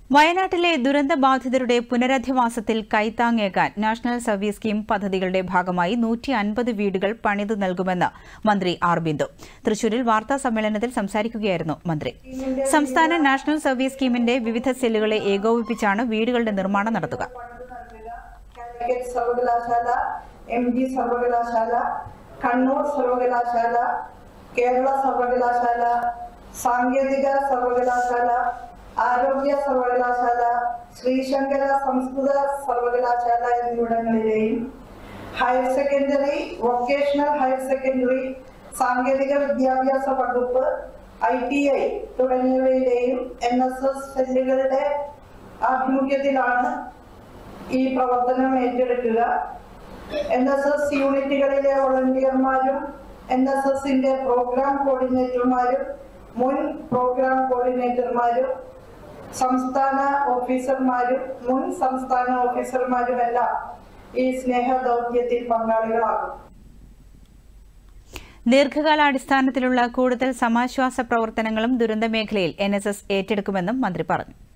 വയനാട്ടിലെ ദുരന്തബാധിതരുടെ പുനരധിവാസത്തിൽ കൈത്താങ്ങേകാൻ നാഷണൽ സർവീസ് സ്കീം പദ്ധതികളുടെ ഭാഗമായി നൂറ്റി അൻപത് വീടുകൾ പണിതു നൽകുമെന്ന് മന്ത്രി ആർ ബിന്ദു തൃശൂരിൽ വാർത്താ സമ്മേളനത്തിൽ സംസാരിക്കുകയായിരുന്നു മന്ത്രി സംസ്ഥാന നാഷണൽ സർവീസ് സ്കീമിന്റെ വിവിധ സെല്ലുകളെ ഏകോപിപ്പിച്ചാണ് വീടുകളുടെ നിർമ്മാണം നടത്തുക കാലിക്കറ്റ് സർവകലാശാല എം ജി സർവകലാശാല കണ്ണൂർ സർവകലാശാല കേരള സർവകലാശാല സാങ്കേതിക സർവകലാശാല ആരോഗ്യ സർവകലാശാല ശ്രീശങ്കര സംസ്കൃത സർവകലാശാല എന്നിവിടങ്ങളിലെയും higher secondary vocational higher secondary സാങ്കേതിക വിദ്യാഭ്യാസ വകുപ്പ് ഐ ടി ഐ തുടങ്ങിയവയിലെയും എൻ എസ് എസ് സെല്ലുകളുടെ ആഭിമുഖ്യത്തിലാണ് ഈ പ്രവർത്തനം ഏറ്റെടുക്കുക എൻ എസ് എസ് യൂണിറ്റുകളിലെ വോളണ്ടിയർമാരും എൻ എസ് എസിന്റെ പ്രോഗ്രാം കോർഡിനേറ്റർമാരും മുൻ പ്രോഗ്രാം കോർഡിനേറ്റർമാരും സംസ്ഥാന ഓഫീസർമാരും മുൻ സംസ്ഥാന ഓഫീസർമാരുമെല്ലാം ഈ സ്നേഹ ദൗത്യത്തിൽ പങ്കാളികളാകും ദീർഘകാലാടിസ്ഥാനത്തിലുള്ള കൂടുതൽ സമാശ്വാസ പ്രവർത്തനങ്ങളും ദുരന്തമേഖലയിൽ എൻ ഏറ്റെടുക്കുമെന്നും മന്ത്രി പറഞ്ഞു